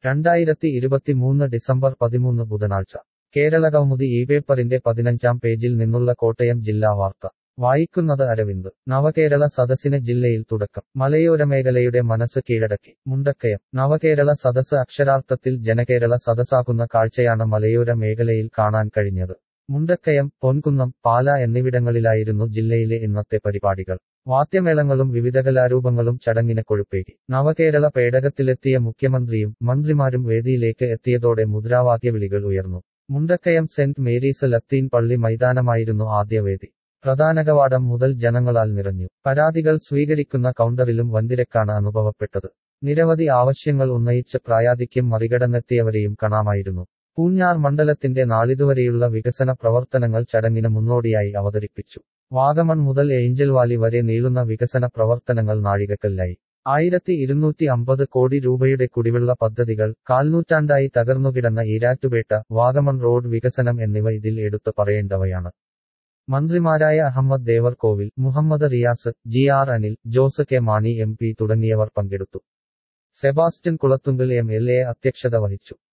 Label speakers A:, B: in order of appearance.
A: രണ്ടായിരത്തി ഇരുപത്തിമൂന്ന് ഡിസംബർ പതിമൂന്ന് ബുധനാഴ്ച കേരളകൗമുദി ഈ പേപ്പറിന്റെ പതിനഞ്ചാം പേജിൽ നിന്നുള്ള കോട്ടയം ജില്ലാ വാർത്ത വായിക്കുന്നത് അരവിന്ദ് നവകേരള സദസ്സിന് ജില്ലയിൽ തുടക്കം മലയോര മേഖലയുടെ മനസ്സ് കീഴടക്കി മുണ്ടക്കയം നവകേരള സദസ്സ് അക്ഷരാർത്ഥത്തിൽ ജനകേരള സദസ്സാകുന്ന കാഴ്ചയാണ് മലയോര മേഖലയിൽ കാണാൻ കഴിഞ്ഞത് മുണ്ടക്കയം പൊൻകുന്നം പാല എന്നിവിടങ്ങളിലായിരുന്നു ജില്ലയിലെ ഇന്നത്തെ പരിപാടികൾ വാദ്യമേളങ്ങളും വിവിധ കലാരൂപങ്ങളും ചടങ്ങിന് കൊഴുപ്പേകി നവകേരള പേടകത്തിലെത്തിയ മുഖ്യമന്ത്രിയും മന്ത്രിമാരും വേദിയിലേക്ക് എത്തിയതോടെ മുദ്രാവാക്യ വിളികൾ ഉയർന്നു മുണ്ടക്കയം സെന്റ് മേരീസ് ലത്തീൻ പള്ളി മൈതാനമായിരുന്നു ആദ്യ വേദി പ്രധാന കവാടം മുതൽ ജനങ്ങളാൽ നിറഞ്ഞു പരാതികൾ സ്വീകരിക്കുന്ന കൗണ്ടറിലും വൻതിരക്കാണ് അനുഭവപ്പെട്ടത് നിരവധി ആവശ്യങ്ങൾ ഉന്നയിച്ച് പ്രായാധിക്യം മറികടന്നെത്തിയവരെയും കാണാമായിരുന്നു പൂഞ്ഞാർ മണ്ഡലത്തിന്റെ നാളിതുവരെയുള്ള വികസന പ്രവർത്തനങ്ങൾ ചടങ്ങിന് മുന്നോടിയായി അവതരിപ്പിച്ചു വാഗമൺ മുതൽ ഏഞ്ചൽ വാലി വരെ നീളുന്ന വികസന പ്രവർത്തനങ്ങൾ നാഴികക്കല്ലായി ആയിരത്തി ഇരുന്നൂറ്റി അമ്പത് കോടി രൂപയുടെ കുടിവെള്ള പദ്ധതികൾ കാൽനൂറ്റാണ്ടായി തകർന്നുകിടന്ന ഈരാറ്റുപേട്ട വാഗമൺ റോഡ് വികസനം എന്നിവ ഇതിൽ എടുത്തു പറയേണ്ടവയാണ് മന്ത്രിമാരായ Ahamed Devarkovil Muhammad Riyas G R Anil Jose K Mani M P തുടങ്ങിയവർ പങ്കെടുത്തു Sebastian Kulathunkal M L A അധ്യക്ഷത വഹിച്ചു